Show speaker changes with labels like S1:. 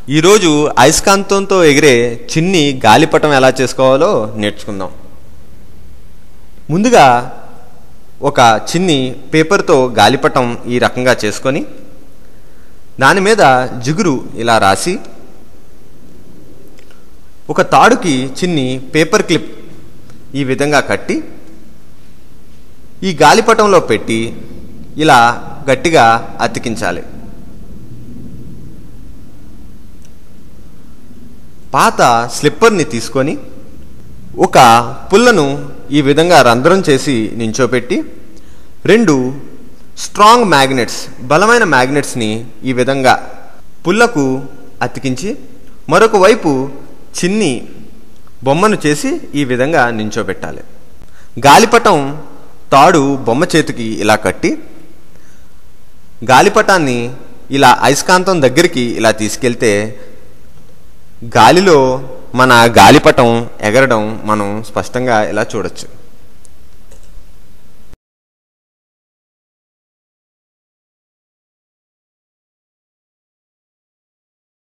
S1: ఈరోజు అయస్కాంతంతో ఎగిరే చిన్ని గాలిపటం ఎలా చేసుకోవాలో నేర్చుకుందాం ముందుగా ఒక చిన్ని పేపర్తో గాలిపటం ఈ రకంగా చేసుకొని దాని మీద జిగురు ఇలా రాసి ఒక తాడుకి చిన్ని పేపర్ క్లిప్ ఈ విధంగా కట్టి ఈ గాలిపటంలో పెట్టి ఇలా గట్టిగా అతికించాలి పాత స్లిప్పర్ని తీసుకొని ఒక పుల్లను ఈ విధంగా రంధ్రం చేసి నించోపెట్టి రెండు స్ట్రాంగ్ మ్యాగ్నెట్స్ బలమైన మ్యాగ్నెట్స్ని ఈ విధంగా పుల్లకు అతికించి మరొక వైపు చిన్ని బొమ్మను చేసి ఈ విధంగా నించోబెట్టాలి గాలిపటం తాడు బొమ్మ చేతికి ఇలా కట్టి గాలిపటాన్ని ఇలా అయస్కాంతం దగ్గరికి ఇలా తీసుకెళ్తే గాలిలో మన గాలిపటం ఎగరడం మనం స్పష్టంగా ఇలా చూడొచ్చు